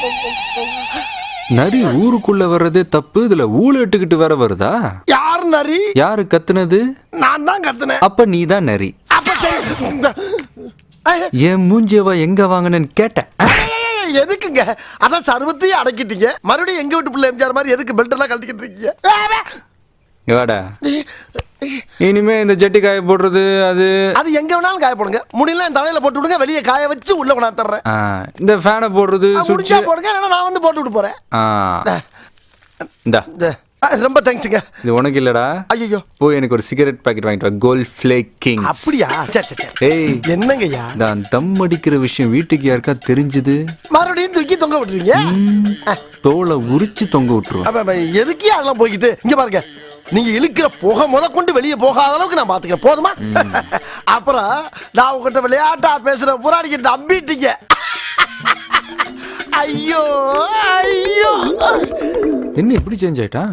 நரி ஊருக்குள்ள வர்றதே தப்பு இதுல ஊழ இட்டுக்கிட்டு வேற வருதா யார் நரி யாரு கத்துனது நான் தான் கத்துனேன் அப்ப நீ தான் நரி அப்ப சரி ஐய, என் மூஞ்சியவா எங்க வாங்கினேன்னு கேட்டேன் ஐய, எதுக்குங்க அதான் சர்வத்தையும் அடக்கிட்டீங்க மறுபடியும் எங்க வீட்டு பிள்ளை எம்ஜிஆர் மாதிரி எதுக்கு பெல்ட் எல்லாம் கழட்டிக்கிட்டு இருக்கீங்க வாடா இனிமே இந்த ஜட்டி காய போடுறது அது அது எங்க வேணாலும் காய போடுங்க முடியல என் தலையில போட்டு விடுங்க வெளியே காய வச்சு உள்ள கொண்டாந்து தர்றேன் ஆ, இந்த ஃபேனை போடுறது ஆ, சுவிட்ச் முடிஞ்சா போடுங்க இல்லைன்னா நான் வந்து போட்டு விட்டு போறேன் இந்தா இந்த, ஆ, ரொம்ப தேங்க்ஸுங்க இது உனக்கு இல்லடா ஐயோ போய் எனக்கு ஒரு சிகரெட் பாக்கெட் வாங்கிட்டு வா கோல்ட் ஃபிளேக் கிங் அப்படியா சரி சரி சரி ஏய் என்னங்கய்யா நான் தம் அடிக்கிற விஷயம் வீட்டுக்கு யாருக்கா தெரிஞ்சது மறுபடியும் தூக்கி தொங்க விட்டுறீங்க தோலை உரிச்சு தொங்க விட்டுருவேன் அப்ப, அப்ப, எதுக்கே அதெல்லாம் போய்கிட்டு இங்க பாருங்க நீங்க இழுக்கிற புகை முத கொண்டு வெளியே போகாத அளவுக்கு நான் பாத்துக்கிறேன் போதுமா அப்புறம் நான் உங்ககிட்ட விளையாட்டா பேசுற பூரா நீங்க நம்பிட்டீங்க ஐயோ ஐயோ என்ன இப்படி சேஞ்ச் ஆயிட்டா